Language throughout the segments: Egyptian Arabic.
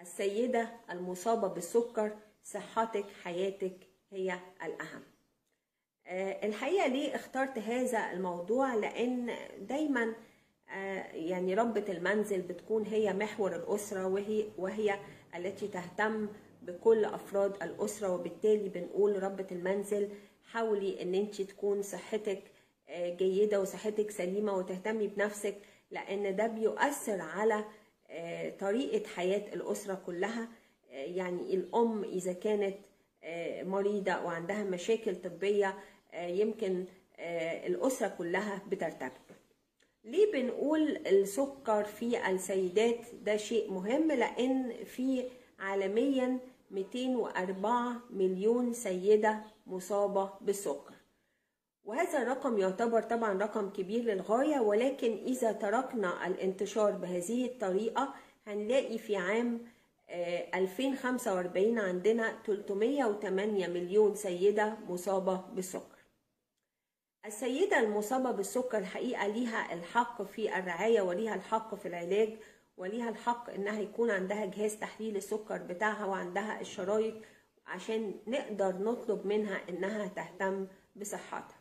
السيدة المصابة بالسكر صحتك حياتك هي الأهم الحقيقة ليه اخترت هذا الموضوع لأن دايما يعني ربة المنزل بتكون هي محور الأسرة وهي, وهي التي تهتم بكل أفراد الأسرة وبالتالي بنقول ربة المنزل حاولي ان انت تكون صحتك جيدة وصحتك سليمة وتهتمي بنفسك لأن ده بيؤثر على طريقة حياة الأسرة كلها يعني الأم إذا كانت مريضة وعندها مشاكل طبية يمكن الأسرة كلها بترتبك ليه بنقول السكر في السيدات ده شيء مهم لأن في عالميا 204 مليون سيدة مصابة بالسكر وهذا الرقم يعتبر طبعا رقم كبير للغاية ولكن إذا تركنا الانتشار بهذه الطريقة هنلاقي في عام 2045 عندنا 308 مليون سيدة مصابة بالسكر السيدة المصابة بالسكر الحقيقة ليها الحق في الرعاية وليها الحق في العلاج وليها الحق انها يكون عندها جهاز تحليل السكر بتاعها وعندها الشرايط عشان نقدر نطلب منها انها تهتم بصحتها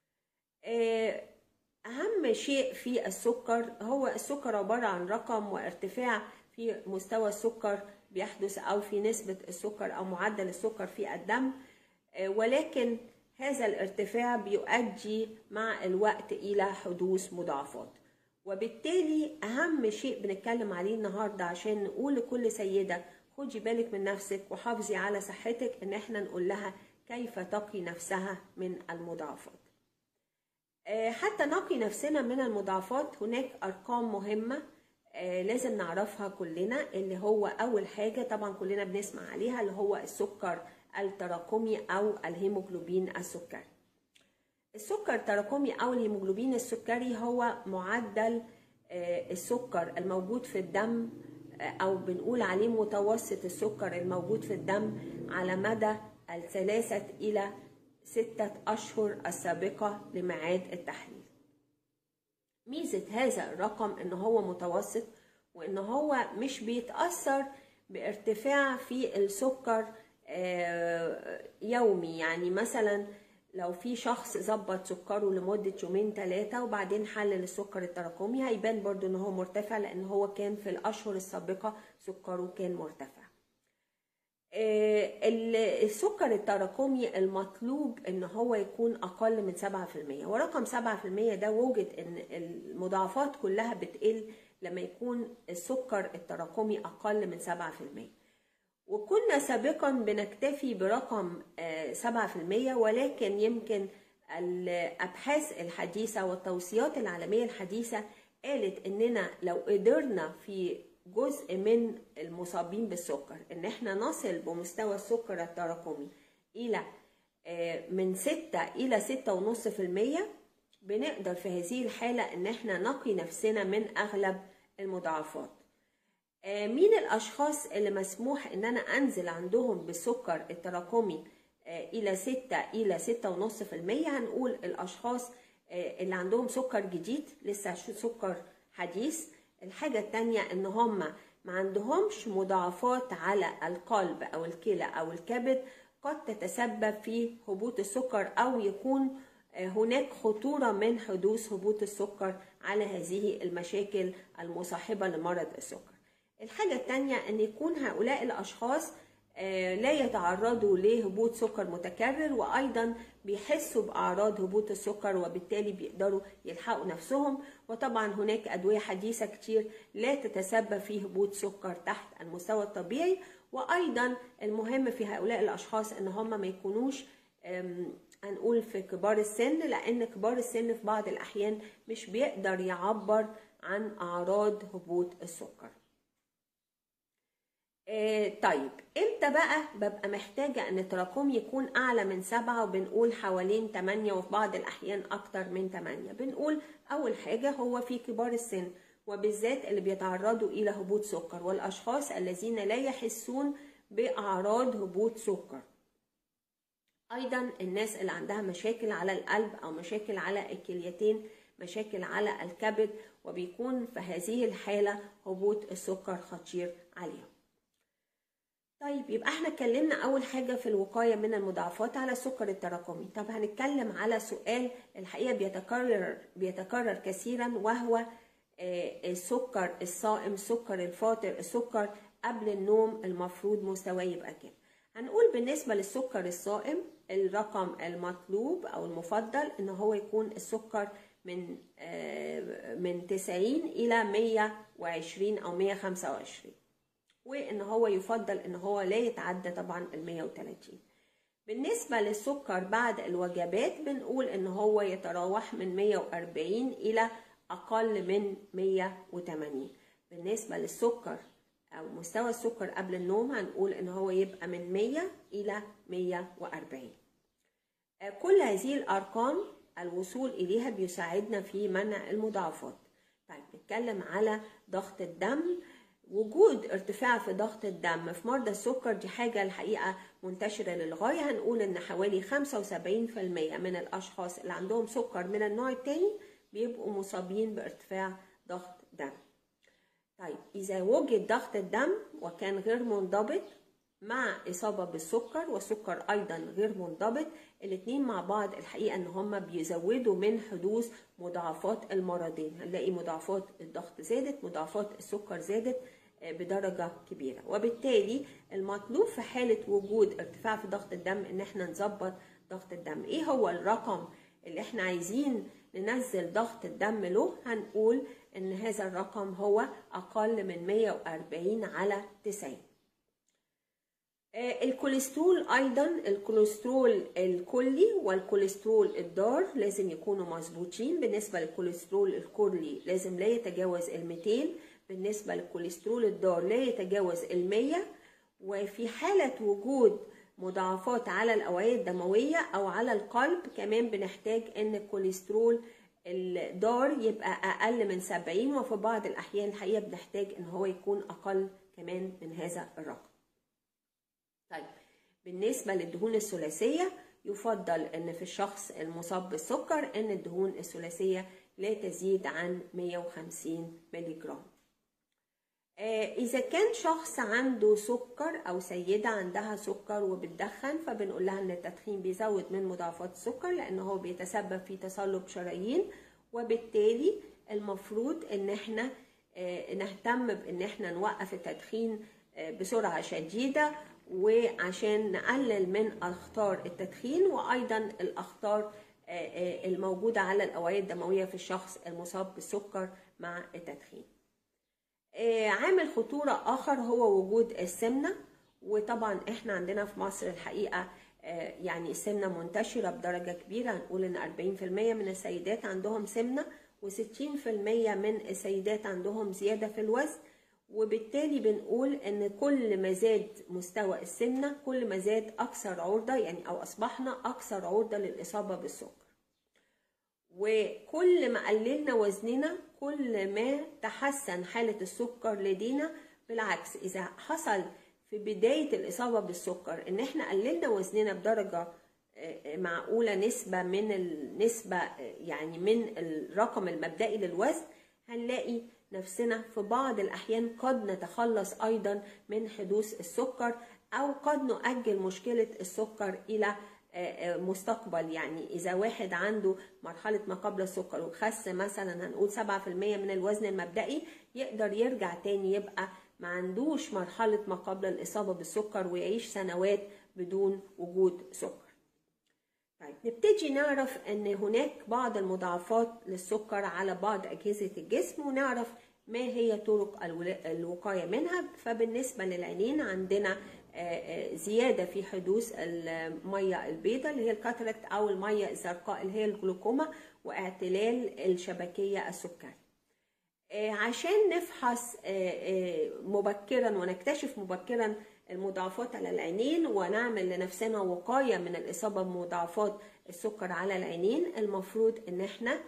اهم شيء في السكر هو السكر عبارة عن رقم وارتفاع في مستوى السكر بيحدث او في نسبة السكر او معدل السكر في الدم ولكن هذا الارتفاع بيؤدي مع الوقت الى حدوث مضاعفات وبالتالي اهم شيء بنتكلم عليه النهارده عشان نقول لكل سيده خدي بالك من نفسك وحافظي على صحتك ان احنا نقول لها كيف تقي نفسها من المضاعفات حتى نقي نفسنا من المضاعفات هناك ارقام مهمه لازم نعرفها كلنا اللي هو اول حاجه طبعا كلنا بنسمع عليها اللي هو السكر التراكمي او الهيموجلوبين السكري السكر التراكمي او الهيموجلوبين السكري هو معدل السكر الموجود في الدم او بنقول عليه متوسط السكر الموجود في الدم على مدى الثلاثة الى ستة اشهر السابقة لميعاد التحليل ميزة هذا الرقم ان هو متوسط وان هو مش بيتأثر بارتفاع في السكر يومي يعني مثلا لو في شخص ظبط سكره لمدة يومين ثلاثة وبعدين حلل السكر التراكمي هيبان برضو ان هو مرتفع لان هو كان في الاشهر السابقة سكره كان مرتفع السكر التراكمي المطلوب ان هو يكون اقل من 7% ورقم 7% ده وجد ان المضاعفات كلها بتقل لما يكون السكر التراكمي اقل من 7% وكنا سابقا بنكتفي برقم 7% ولكن يمكن الأبحاث الحديثة والتوصيات العالمية الحديثة قالت إننا لو قدرنا في جزء من المصابين بالسكر إن إحنا نصل بمستوى السكر التراكمي إلى من 6 إلى 6.5% بنقدر في هذه الحالة إن إحنا نقي نفسنا من أغلب المضاعفات مين الاشخاص اللي مسموح ان انا انزل عندهم بالسكر التراكمي الى 6 الى 6.5% هنقول الاشخاص اللي عندهم سكر جديد لسه سكر حديث الحاجة التانية ان هم ما عندهمش مضاعفات على القلب او الكلى او الكبد قد تتسبب في هبوط السكر او يكون هناك خطورة من حدوث هبوط السكر على هذه المشاكل المصاحبة لمرض السكر الحاجة التانية أن يكون هؤلاء الأشخاص لا يتعرضوا لهبوط سكر متكرر وأيضا بيحسوا بأعراض هبوط السكر وبالتالي بيقدروا يلحقوا نفسهم وطبعا هناك أدوية حديثة كتير لا تتسبب في هبوط سكر تحت المستوى الطبيعي وأيضا المهم في هؤلاء الأشخاص أن هم ما يكونوش هنقول في كبار السن لأن كبار السن في بعض الأحيان مش بيقدر يعبر عن أعراض هبوط السكر آه طيب امتى بقى ببقى محتاجة ان التراكم يكون اعلى من سبعة وبنقول حوالين تمانية وفي بعض الاحيان اكتر من تمانية بنقول اول حاجة هو في كبار السن وبالذات اللي بيتعرضوا الى هبوط سكر والاشخاص الذين لا يحسون باعراض هبوط سكر ايضا الناس اللي عندها مشاكل على القلب او مشاكل على الكليتين مشاكل على الكبد وبيكون في هذه الحالة هبوط السكر خطير عليهم طيب يبقى احنا اتكلمنا اول حاجه في الوقايه من المضاعفات على السكر التراكمي طب هنتكلم على سؤال الحقيقه بيتكرر بيتكرر كثيرا وهو السكر الصائم السكر الفاطر السكر قبل النوم المفروض مستواه يبقى كام هنقول بالنسبه للسكر الصائم الرقم المطلوب او المفضل ان هو يكون السكر من من 90 الى 120 او 125 وان هو يفضل ان هو لا يتعدى طبعا ال 130 بالنسبة للسكر بعد الوجبات بنقول ان هو يتراوح من 140 الى اقل من 180 بالنسبة للسكر او مستوى السكر قبل النوم هنقول ان هو يبقى من 100 الى 140 كل هذه الارقام الوصول اليها بيساعدنا في منع المضاعفات طيب نتكلم على ضغط الدم وجود ارتفاع في ضغط الدم في مرضى السكر دي حاجة الحقيقة منتشرة للغاية هنقول ان حوالي 75% من الاشخاص اللي عندهم سكر من النوع التاني بيبقوا مصابين بارتفاع ضغط دم طيب اذا وجد ضغط الدم وكان غير منضبط مع إصابة بالسكر والسكر أيضا غير منضبط الاتنين مع بعض الحقيقة إن هما بيزودوا من حدوث مضاعفات المرضين هنلاقي مضاعفات الضغط زادت مضاعفات السكر زادت بدرجة كبيرة وبالتالي المطلوب في حالة وجود ارتفاع في ضغط الدم إن احنا نظبط ضغط الدم إيه هو الرقم اللي احنا عايزين ننزل ضغط الدم له هنقول إن هذا الرقم هو أقل من 140 على 90 الكوليسترول ايضا الكوليسترول الكلي والكوليسترول الضار لازم يكونوا مظبوطين بالنسبه للكوليسترول الكلي لازم لا يتجاوز ال 200 بالنسبه للكوليسترول الضار لا يتجاوز ال 100 وفي حاله وجود مضاعفات على الاوعيه الدمويه او على القلب كمان بنحتاج ان الكوليسترول الضار يبقى اقل من 70 وفي بعض الاحيان الحقيقه بنحتاج ان هو يكون اقل كمان من هذا الرقم طيب بالنسبة للدهون الثلاثية يفضل ان في الشخص المصاب بالسكر ان الدهون الثلاثية لا تزيد عن 150 ملي جرام إذا كان شخص عنده سكر أو سيدة عندها سكر وبتدخن فبنقول لها إن التدخين بيزود من مضاعفات السكر لأن هو بيتسبب في تصلب شرايين وبالتالي المفروض إن إحنا نهتم بإن إحنا نوقف التدخين بسرعة شديدة وعشان نقلل من اخطار التدخين وايضا الاخطار الموجوده على الاوعيه الدمويه في الشخص المصاب بالسكر مع التدخين عامل خطوره اخر هو وجود السمنه وطبعا احنا عندنا في مصر الحقيقه يعني السمنه منتشره بدرجه كبيره هنقول ان 40% من السيدات عندهم سمنه و60% من السيدات عندهم زياده في الوزن وبالتالي بنقول ان كل ما زاد مستوى السمنة كل ما زاد اكثر عرضة يعني او اصبحنا اكثر عرضة للاصابة بالسكر وكل ما قللنا وزننا كل ما تحسن حالة السكر لدينا بالعكس اذا حصل في بداية الاصابة بالسكر ان احنا قللنا وزننا بدرجة معقولة نسبة من النسبة يعني من الرقم المبدئي للوزن هنلاقي نفسنا في بعض الأحيان قد نتخلص أيضا من حدوث السكر أو قد نؤجل مشكلة السكر إلى مستقبل يعني إذا واحد عنده مرحلة ما قبل السكر وخس مثلا هنقول 7% من الوزن المبدئي يقدر يرجع تاني يبقى ما عندوش مرحلة ما قبل الإصابة بالسكر ويعيش سنوات بدون وجود سكر طيب نبتدي نعرف ان هناك بعض المضاعفات للسكر على بعض اجهزه الجسم ونعرف ما هي طرق الوقايه منها فبالنسبه للعينين عندنا زياده في حدوث الميه البيضاء اللي هي الكاتراكت او الميه الزرقاء اللي هي الجلوكوما واعتلال الشبكيه السكري عشان نفحص مبكرا ونكتشف مبكرا المضاعفات على العينين ونعمل لنفسنا وقاية من الإصابة بمضاعفات السكر على العينين المفروض إن إحنا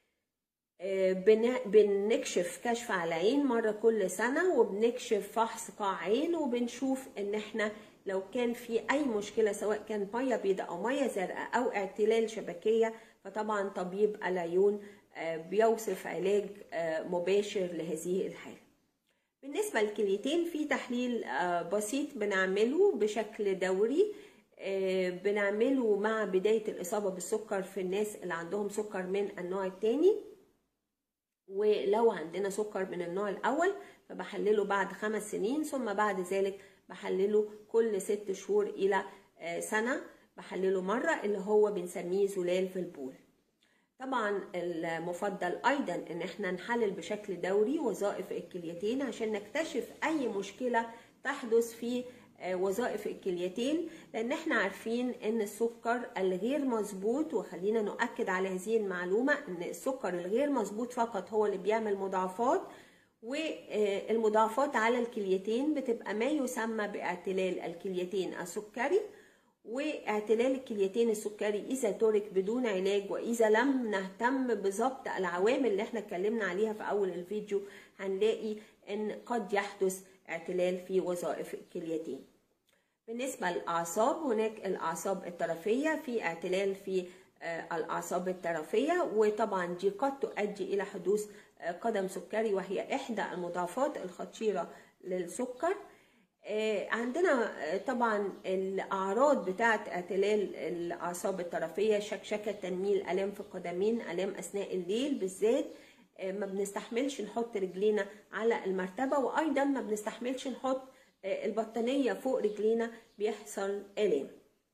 بنكشف كشف على العين مرة كل سنة وبنكشف فحص قاع عين وبنشوف إن إحنا لو كان في أي مشكلة سواء كان مية بيضاء أو مية زرقاء أو اعتلال شبكية فطبعا طبيب العيون بيوصف علاج مباشر لهذه الحالة بالنسبة للكليتين في تحليل بسيط بنعمله بشكل دوري بنعمله مع بداية الإصابة بالسكر في الناس اللي عندهم سكر من النوع الثاني ولو عندنا سكر من النوع الأول فبحلله بعد خمس سنين ثم بعد ذلك بحلله كل ست شهور إلى سنة بحلله مرة اللي هو بنسميه زلال في البول طبعا المفضل ايضا ان احنا نحلل بشكل دوري وظائف الكليتين عشان نكتشف اي مشكله تحدث في وظائف الكليتين لان احنا عارفين ان السكر الغير مظبوط وخلينا نؤكد على هذه المعلومه ان السكر الغير مظبوط فقط هو اللي بيعمل مضاعفات والمضاعفات على الكليتين بتبقى ما يسمى باعتلال الكليتين السكري واعتلال الكليتين السكري اذا ترك بدون علاج واذا لم نهتم بضبط العوامل اللي احنا اتكلمنا عليها في اول الفيديو هنلاقي ان قد يحدث اعتلال في وظائف الكليتين بالنسبه للاعصاب هناك الاعصاب الطرفيه في اعتلال في الاعصاب الطرفيه وطبعا دي قد تؤدي الى حدوث قدم سكري وهي احدى المضاعفات الخطيره للسكر عندنا طبعا الاعراض بتاعه اعتلال الاعصاب الطرفيه شكشكه تنميل الام في القدمين الام اثناء الليل بالذات ما بنستحملش نحط رجلينا على المرتبه وايضا ما بنستحملش نحط البطانيه فوق رجلينا بيحصل الام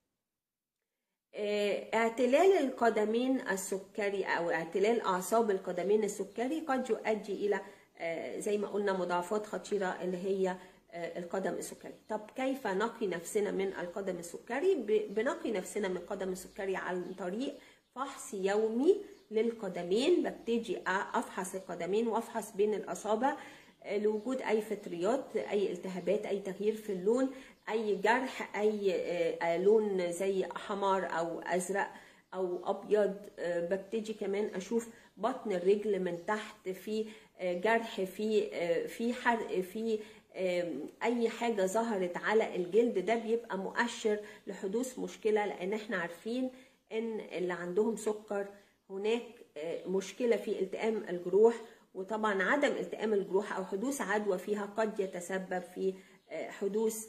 اعتلال القدمين السكري او اعتلال اعصاب القدمين السكري قد يؤدي الى زي ما قلنا مضاعفات خطيره اللي هي القدم السكري طب كيف نقي نفسنا من القدم السكري بنقي نفسنا من القدم السكري عن طريق فحص يومي للقدمين ببتدي افحص القدمين وافحص بين الاصابع لوجود اي فطريات اي التهابات اي تغيير في اللون اي جرح اي لون زي حمار او ازرق او ابيض ببتدي كمان اشوف بطن الرجل من تحت في جرح في في حرق في اي حاجه ظهرت على الجلد ده بيبقى مؤشر لحدوث مشكله لان احنا عارفين ان اللي عندهم سكر هناك مشكله في التئام الجروح وطبعا عدم التئام الجروح او حدوث عدوى فيها قد يتسبب في حدوث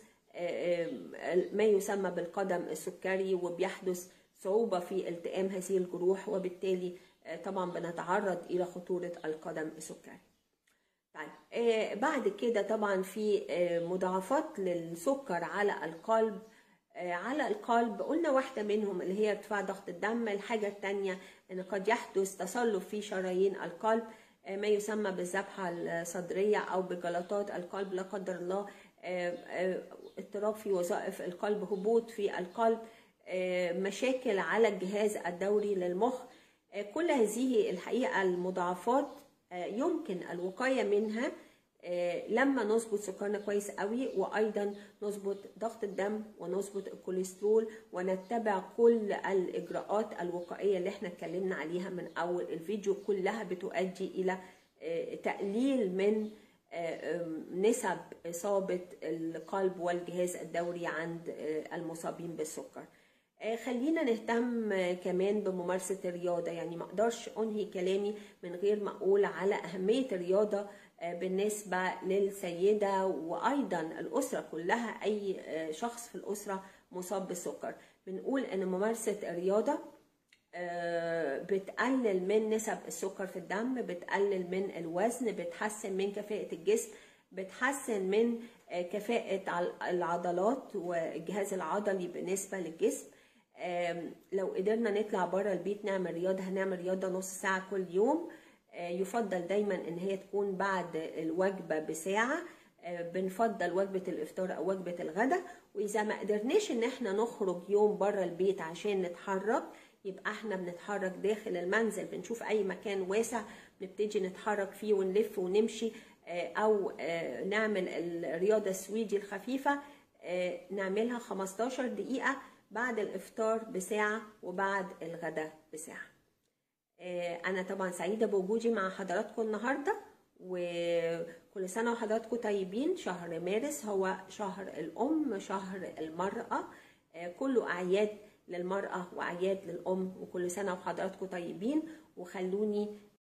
ما يسمى بالقدم السكري وبيحدث صعوبه في التئام هذه الجروح وبالتالي طبعا بنتعرض الى خطوره القدم السكري طيب آه بعد كده طبعا في آه مضاعفات للسكر على القلب آه على القلب قلنا واحدة منهم اللي هي ارتفاع ضغط الدم الحاجة التانية ان قد يحدث تصلب في شرايين القلب آه ما يسمى بالذبحة الصدرية او بجلطات القلب لا قدر الله آه آه اضطراب في وظائف القلب هبوط في القلب آه مشاكل على الجهاز الدوري للمخ آه كل هذه الحقيقة المضاعفات يمكن الوقاية منها لما نظبط سكرنا كويس قوي وايضا نظبط ضغط الدم ونظبط الكوليسترول ونتبع كل الاجراءات الوقائيه اللي احنا اتكلمنا عليها من اول الفيديو كلها بتؤدي الى تقليل من نسب اصابه القلب والجهاز الدوري عند المصابين بالسكر خلينا نهتم كمان بممارسة الرياضة يعني ما اقدرش انهي كلامي من غير ما اقول على اهمية الرياضة بالنسبة للسيدة وايضا الاسرة كلها اي شخص في الاسرة مصاب بالسكر بنقول ان ممارسة الرياضة بتقلل من نسب السكر في الدم بتقلل من الوزن بتحسن من كفاءة الجسم بتحسن من كفاءة العضلات والجهاز العضلي بالنسبة للجسم لو قدرنا نطلع بره البيت نعمل رياضه هنعمل رياضه نص ساعه كل يوم يفضل دايما ان هي تكون بعد الوجبه بساعه بنفضل وجبه الافطار او وجبه الغداء واذا ما قدرناش ان احنا نخرج يوم بره البيت عشان نتحرك يبقى احنا بنتحرك داخل المنزل بنشوف اي مكان واسع نبتدي نتحرك فيه ونلف ونمشي او نعمل الرياضه السويدي الخفيفه نعملها 15 دقيقه بعد الافطار بساعه وبعد الغداء بساعه انا طبعا سعيده بوجودي مع حضراتكم النهارده وكل سنه وحضراتكم طيبين شهر مارس هو شهر الام شهر المراه كله اعياد للمراه واعياد للام وكل سنه وحضراتكم طيبين وخلوني